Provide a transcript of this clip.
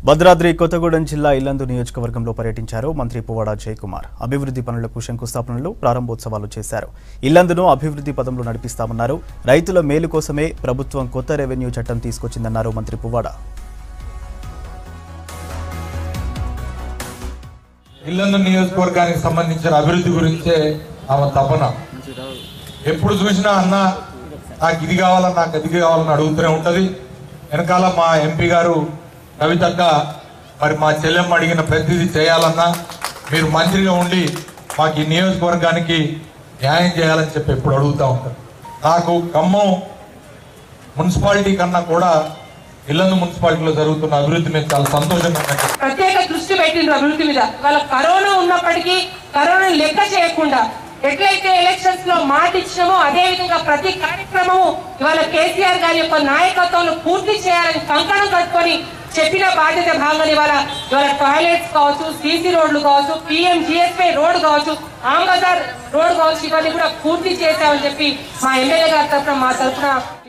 భద్రాద్రి కొత్తగూడెం జిల్లా ఇల్లందు నియోజకవర్గంలో పర్యటించారు మంత్రి పువ్వాడ జయకుమార్ అభివృద్ధి పనులకు శంకుస్థాపనలు ప్రారంభోత్సవాలు చేశారు ఇల్లందును అభివృద్ధి పదంలో నడిపిస్తామన్నారు రైతుల మేలు కోసమే ప్రభుత్వం కొత్త రెవెన్యూ చట్టం తీసుకొచ్చిందన్నారు మంత్రి పువ్వాడ ఇల్లందు నియోజకవర్గానికి సంబంధించిన అభివృద్ధి గురించే ఆమె తపన ఎప్పుడు చూసినా అన్న నాకు ఇది కావాలని నాకు అది కావాలని అడుగుతూనే ఉంటది వెనకాల మా ఎంపీ గారు కవితక్క మరి మా చెల్లెమ్మ అడిగిన ప్రతిదీ చేయాలన్నా మీరు మంత్రిగా ఉండి మాకు ఈ నియోజకవర్గానికి న్యాయం చేయాలని చెప్పి ఎప్పుడు అడుగుతూ ఉంటారు నాకు ఖమ్మం మున్సిపాలిటీ కన్నా కూడా ఇల్లందు మున్సిపాలిటీలో జరుగుతున్న అభివృద్ధి మీద చాలా సంతోషంగా ఉంది ప్రత్యేక దృష్టి పెట్టిండ్రు అభివృద్ధి మీద వాళ్ళ కరోనా ఉన్నప్పటికీ కరోనా లెక్క చేయకుండా ఎట్లయితే ఎలక్షన్స్ లో మాట ఇచ్చినామో అదే విధంగా ప్రతి కార్యక్రమము ఇవాళ కేసీఆర్ గారి యొక్క నాయకత్వంలో పూర్తి చేయాలని కంకణం కట్టుకొని చెప్పిన బాధ్యత భాగంగా ఇవాళ ఇవాళ టాయిలెట్స్ కావచ్చు సీసీ రోడ్లు కావచ్చు పిఎం జిఎస్పై రోడ్ కావచ్చు ఆంబజార్ రోడ్ కావచ్చు ఇవన్నీ కూడా పూర్తి చేశామని చెప్పి మా ఎమ్మెల్యే గారి తరఫున మా తరఫున